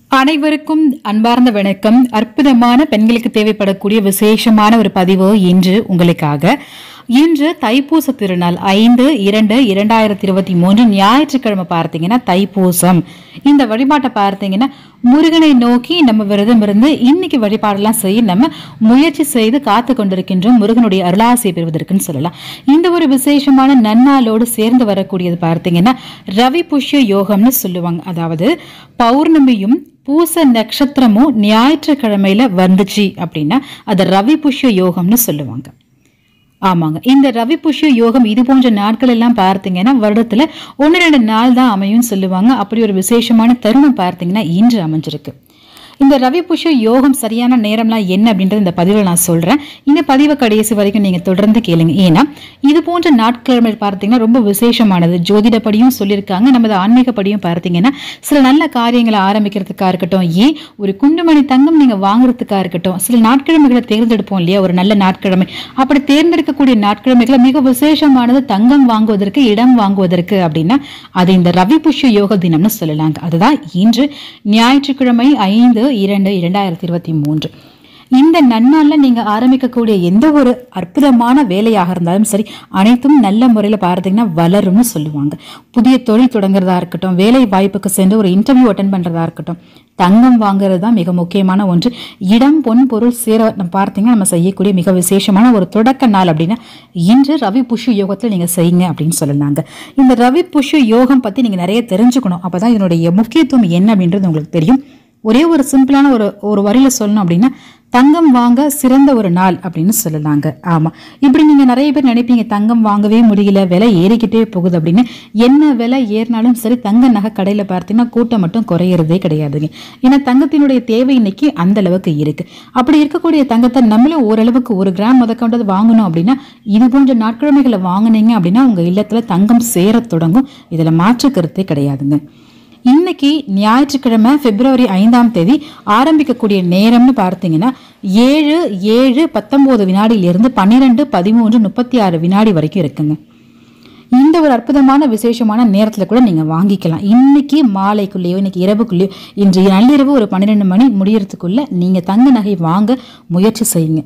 அனைவருக்கும் அன்பார்ந்த வணக்கம் அற்புதமான பெண்களுக்கு தேவைப்படக்கூடிய விசேஷமான ஒரு பதிவு இன்று உங்களுக்காக இன்று தைப்பூச திருநாள் ஐந்து இரண்டு இரண்டாயிரத்தி இருபத்தி மூன்று ஞாயிற்றுக்கிழமை பார்த்தீங்கன்னா தைப்பூசம் இந்த வழிபாட்டை பார்த்தீங்கன்னா முருகனை நோக்கி நம்ம விரதம் இருந்து இன்னைக்கு வழிபாடெல்லாம் செய்ய நம்ம முயற்சி செய்து காத்து கொண்டிருக்கின்றோம் முருகனுடைய அருளாசை பெறுவதற்குன்னு சொல்லலாம் இந்த ஒரு விசேஷமான நன்னாளோடு சேர்ந்து வரக்கூடியது பார்த்தீங்கன்னா ரவி புஷ்ய யோகம்னு சொல்லுவாங்க அதாவது பௌர்ணமியும் பூச நட்சத்திரமும் ஞாயிற்றுக்கிழமையில வந்துச்சு அப்படின்னா அது ரவி புஷ்ய யோகம்னு சொல்லுவாங்க ஆமாங்க இந்த ரவி புஷ்ய யோகம் இது போன்ற நாட்கள் எல்லாம் பார்த்தீங்கன்னா வருடத்துல ஒன்று ரெண்டு நாள் தான் அமையும் சொல்லுவாங்க அப்படி ஒரு விசேஷமான தருணம் பார்த்தீங்கன்னா இன்று அமைஞ்சிருக்கு இந்த ரவி புஷ்ய யோகம் சரியான நேரம்லாம் என்ன அப்படின்றது இந்த பதிவில் நான் சொல்றேன் இந்த பதிவை கடைசி வரைக்கும் நீங்க தொடர்ந்து கேளுங்க ஏன்னா இது போன்ற நாட்கிழமை பார்த்தீங்கன்னா ரொம்ப விசேஷமானது ஜோதிடப்படியும் சொல்லியிருக்காங்க நமது ஆன்மீகப்படியும் பார்த்தீங்கன்னா சில நல்ல காரியங்களை ஆரம்பிக்கிறதுக்கா இருக்கட்டும் ஏன் ஒரு குண்டுமணி தங்கம் நீங்க வாங்குறதுக்கா இருக்கட்டும் சில நாட்கிழமைகளை தேர்ந்தெடுப்போம் இல்லையா ஒரு நல்ல நாட்கிழமை அப்படி தேர்ந்தெடுக்கக்கூடிய நாட்கிழமைகளை மிக விசேஷமானது தங்கம் வாங்குவதற்கு இடம் வாங்குவதற்கு அப்படின்னா அது இந்த ரவி புஷ்ய யோக தினம்னு சொல்லலாங்க அதுதான் இன்று ஞாயிற்றுக்கிழமை ஐந்து இரண்டு இரண்டாயிரத்தி இருபத்தி மூன்று இந்த நன்னாள்ல நீங்க ஆரம்பிக்கக்கூடிய எந்த ஒரு அற்புதமான வேலையாக இருந்தாலும் சரி அனைத்தும் நல்ல முறையில் பார்த்தீங்கன்னா வளரும்னு சொல்லுவாங்க புதிய தொழில் தொடங்குறதா இருக்கட்டும் வேலை வாய்ப்புக்கு சென்று ஒரு இன்டர்வியூ அட்டன் பண்றதா இருக்கட்டும் தங்கம் வாங்குறது தான் மிக முக்கியமான ஒன்று இடம் பொன் பொருள் சேர நம்ம பார்த்தீங்கன்னா நம்ம செய்யக்கூடிய மிக விசேஷமான ஒரு தொடக்க நாள் அப்படின்னா இன்று ரவி புஷ்ய யோகத்தில் நீங்கள் செய்யுங்க அப்படின்னு சொல்லலாங்க இந்த ரவி புஷ்ய யோகம் பற்றி நீங்கள் நிறைய தெரிஞ்சுக்கணும் அப்போ தான் இதனுடைய முக்கியத்துவம் என்ன அப்படின்றது உங்களுக்கு தெரியும் ஒரே ஒரு சிம்பிளான ஒரு ஒரு வரியில சொல்லணும் அப்படின்னா தங்கம் வாங்க சிறந்த ஒரு நாள் அப்படின்னு சொல்லலாங்க ஆமா இப்படி நீங்க நிறைய பேர் நினைப்பீங்க தங்கம் வாங்கவே முடியல விலை ஏறிக்கிட்டே போகுது அப்படின்னு என்ன விலை ஏறினாலும் சரி தங்க நகை கடையில பார்த்தீங்கன்னா கூட்டம் மட்டும் குறையிறதே கிடையாதுங்க ஏன்னா தங்கத்தினுடைய தேவை இன்னைக்கு அந்த அளவுக்கு இருக்கு அப்படி இருக்கக்கூடிய தங்கத்தை நம்மளும் ஓரளவுக்கு ஒரு கிராம் முதற்கொண்டது வாங்கணும் அப்படின்னா இது போன்ற நாட்கிழமைகளை வாங்குனீங்க அப்படின்னா உங்க இல்லத்துல தங்கம் சேரத் தொடங்கும் இதுல மாற்று கருத்தே கிடையாதுங்க இன்னைக்கு ஞாயிற்றுக்கிழமை பிப்ரவரி ஐந்தாம் தேதி ஆரம்பிக்கக்கூடிய நேரம்னு பார்த்தீங்கன்னா ஏழு ஏழு பத்தொன்பது வினாடியிலிருந்து பன்னிரெண்டு பதிமூன்று முப்பத்தி ஆறு வினாடி வரைக்கும் இருக்குங்க இந்த ஒரு அற்புதமான விசேஷமான நேரத்தில் கூட நீங்கள் வாங்கிக்கலாம் இன்னைக்கு மாலைக்குள்ளேயோ இன்னைக்கு இரவுக்குள்ளேயோ இன்று நள்ளிரவு ஒரு பன்னிரெண்டு மணி முடியறதுக்குள்ள நீங்கள் தங்க நகை வாங்க முயற்சி செய்யுங்க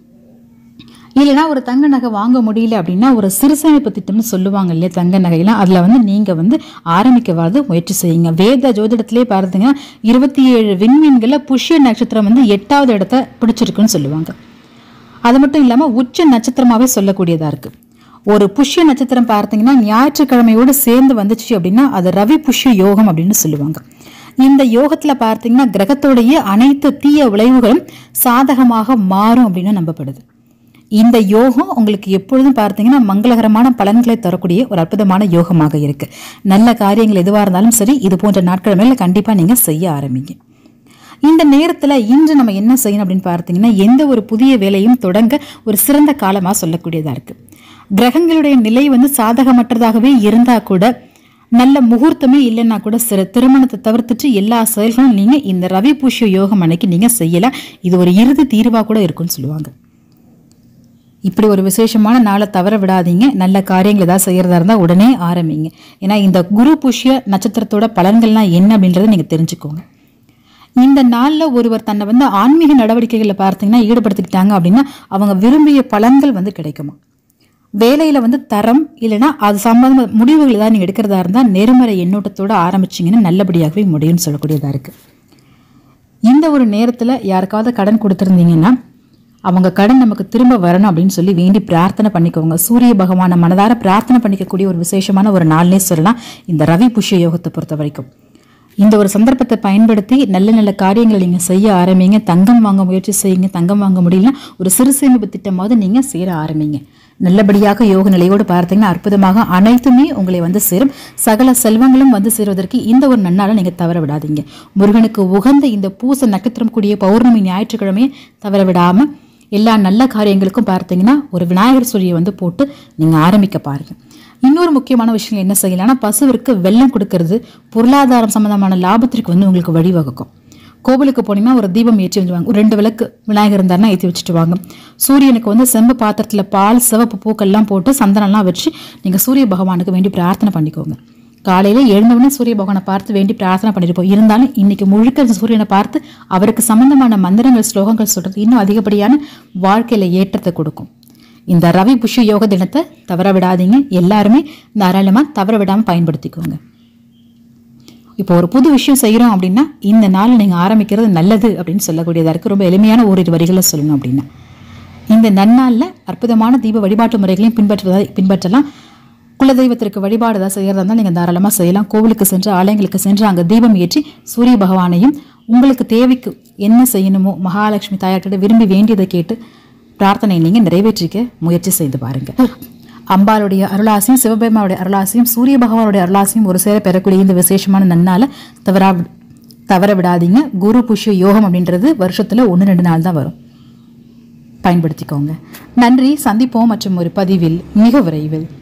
இல்லைன்னா ஒரு தங்க நகை வாங்க முடியல அப்படின்னா ஒரு சிறுசேமிப்பு திட்டம்னு சொல்லுவாங்க இல்லையா தங்க நகையெல்லாம் அதில் வந்து நீங்கள் வந்து ஆரம்பிக்கவாது முயற்சி செய்யுங்க வேத ஜோதிடத்திலே பார்த்தீங்கன்னா இருபத்தி ஏழு விண்மீன்களில் புஷ்ய நட்சத்திரம் வந்து எட்டாவது இடத்த பிடிச்சிருக்குன்னு சொல்லுவாங்க அது மட்டும் இல்லாமல் உச்ச நட்சத்திரமாகவே சொல்லக்கூடியதாக இருக்குது ஒரு புஷ்ய நட்சத்திரம் பார்த்தீங்கன்னா ஞாயிற்றுக்கிழமையோடு சேர்ந்து வந்துச்சு அப்படின்னா அது ரவி புஷ்ய யோகம் அப்படின்னு சொல்லுவாங்க இந்த யோகத்துல பார்த்தீங்கன்னா கிரகத்தோடைய அனைத்து தீய விளைவுகளும் சாதகமாக மாறும் அப்படின்னு நம்பப்படுது இந்த யோகம் உங்களுக்கு எப்பொழுதும் பார்த்தீங்கன்னா மங்களகரமான பலன்களை தரக்கூடிய ஒரு அற்புதமான யோகமாக இருக்கு நல்ல காரியங்கள் எதுவாக இருந்தாலும் சரி இது போன்ற நாட்கிழமையில கண்டிப்பா நீங்க செய்ய ஆரம்பிங்க இந்த நேரத்துல இன்று நம்ம என்ன செய்யணும் அப்படின்னு பார்த்தீங்கன்னா எந்த ஒரு புதிய வேலையும் தொடங்க ஒரு சிறந்த காலமா சொல்லக்கூடியதா இருக்கு கிரகங்களுடைய நிலை வந்து சாதகமற்றதாகவே இருந்தா கூட நல்ல முகூர்த்தமே இல்லைன்னா கூட சிறு திருமணத்தை தவிர்த்துட்டு எல்லா செயல்களும் நீங்க இந்த ரவி புஷ்ய யோகம் அன்னைக்கு நீங்க செய்யலாம் இது ஒரு இறுதி தீர்வா கூட இருக்கும்னு சொல்லுவாங்க இப்படி ஒரு விசேஷமான நாளை தவற விடாதீங்க நல்ல காரியங்கள் ஏதாவது செய்யறதா இருந்தால் உடனே ஆரம்பிங்க ஏன்னா இந்த குரு புஷ்ய நட்சத்திரத்தோட பலன்கள்லாம் என்ன அப்படின்றத நீங்கள் தெரிஞ்சுக்கோங்க இந்த நாளில் ஒருவர் தன்னை வந்து ஆன்மீக நடவடிக்கைகளில் பார்த்தீங்கன்னா ஈடுபடுத்திக்கிட்டாங்க அப்படின்னா அவங்க விரும்பிய பலன்கள் வந்து கிடைக்குமா வேலையில் வந்து தரம் இல்லைன்னா அது சம்பந்தமான முடிவுகள் ஏதாவது நீங்கள் எடுக்கிறதா இருந்தால் நேர்மறை எண்ணோட்டத்தோடு ஆரம்பிச்சிங்கன்னா நல்லபடியாகவே முடியும்னு சொல்லக்கூடியதாக இருக்குது இந்த ஒரு நேரத்தில் யாருக்காவது கடன் கொடுத்துருந்தீங்கன்னா அவங்க கடன் நமக்கு திரும்ப வரணும் அப்படின்னு சொல்லி வேண்டி பிரார்த்தனை பண்ணிக்கோங்க சூரிய பகவானை மனதார பிரார்த்தனை பண்ணிக்கக்கூடிய ஒரு விசேஷமான ஒரு நாள்னே சொல்லலாம் இந்த ரவி புஷ்ய யோகத்தை பொறுத்த வரைக்கும் இந்த ஒரு சந்தர்ப்பத்தை பயன்படுத்தி நல்ல நல்ல காரியங்களை நீங்கள் செய்ய ஆரம்பிங்க தங்கம் வாங்க முயற்சி செய்யுங்க தங்கம் வாங்க முடியலனா ஒரு சிறு சேமிப்பு திட்டமாவது நீங்கள் சேர ஆரம்பிங்க நல்லபடியாக யோக நிலையோடு பார்த்தீங்கன்னா அற்புதமாக அனைத்துமே உங்களை வந்து சேரும் சகல செல்வங்களும் வந்து சேருவதற்கு இந்த ஒரு நன்னாளை நீங்கள் தவற விடாதீங்க முருகனுக்கு உகந்த இந்த பூச நட்சத்திரம் கூடிய பௌர்ணமி ஞாயிற்றுக்கிழமையை தவற விடாமல் எல்லா நல்ல காரியங்களுக்கும் பார்த்தீங்கன்னா ஒரு விநாயகர் சொல்லியை வந்து போட்டு நீங்கள் ஆரம்பிக்க பாருங்க இன்னொரு முக்கியமான விஷயம் என்ன செய்யலாம்னா பசுவிற்கு வெள்ளம் கொடுக்கறது பொருளாதாரம் சம்பந்தமான லாபத்திற்கு வந்து உங்களுக்கு வழிவகுக்கும் கோவிலுக்கு போனீங்கன்னா ஒரு தீபம் ஏற்றி வச்சுவாங்க ஒரு ரெண்டு விளக்கு விநாயகர் இருந்தாருன்னா ஏற்றி வச்சுட்டு வாங்க சூரியனுக்கு வந்து செம்பு பாத்திரத்தில் பால் சிவப்பு பூக்கள்லாம் போட்டு சந்தனம்லாம் வச்சு நீங்கள் சூரிய பகவானுக்கு வேண்டி பிரார்த்தனை பண்ணிக்கோங்க காலையில எழுந்தவுடனே சூரிய பகவானை பார்த்து வேண்டி பிரார்த்தனை பண்ணிருப்போம் இருந்தாலும் இன்னைக்கு முழுக்க அந்த சூரியனை பார்த்து அவருக்கு சம்பந்தமான மந்திரங்கள் ஸ்லோகங்கள் சொல்றது இன்னும் அதிகப்படியான வாழ்க்கையில ஏற்றத்தை கொடுக்கும் இந்த ரவி புஷ்ய யோக தினத்தை தவற விடாதீங்க எல்லாருமே தாராளமா தவற விடாம பயன்படுத்திக்கோங்க இப்போ ஒரு புது விஷயம் செய்கிறோம் அப்படின்னா இந்த நாள் நீங்கள் ஆரம்பிக்கிறது நல்லது அப்படின்னு சொல்லக்கூடியதா இருக்கு ரொம்ப எளிமையான ஓரிரு வரிகளை சொல்லணும் அப்படின்னா இந்த நன்னாளில் அற்புதமான தீப வழிபாட்டு முறைகளையும் பின்பற்றுவதா பின்பற்றலாம் குலதெய்வத்திற்கு வழிபாடு ஏதாவது செய்கிறதா இருந்தால் நீங்கள் தாராளமாக செய்யலாம் கோவிலுக்கு சென்று ஆலயங்களுக்கு சென்று அங்கே தீபம் ஏற்றி சூரிய பகவானையும் உங்களுக்கு தேவைக்கு என்ன செய்யணுமோ மகாலட்சுமி தாயார்கிட்ட விரும்பி வேண்டியதை கேட்டு பிரார்த்தனை நீங்கள் நிறைவேற்றிக்க முயற்சி செய்து பாருங்க அம்பாளுடைய அருளாசியும் சிவபெருமாவுடைய அருளாசியும் சூரிய பகவானுடைய அருளாசியும் ஒரு சேர பெறக்கூடிய இந்த விசேஷமான நன்னால தவறா தவற விடாதீங்க குரு புஷ்ய யோகம் அப்படின்றது வருஷத்துல ஒன்று ரெண்டு நாள் தான் வரும் பயன்படுத்திக்கோங்க நன்றி சந்திப்போம் மற்றும் ஒரு பதிவில் மிக விரைவில்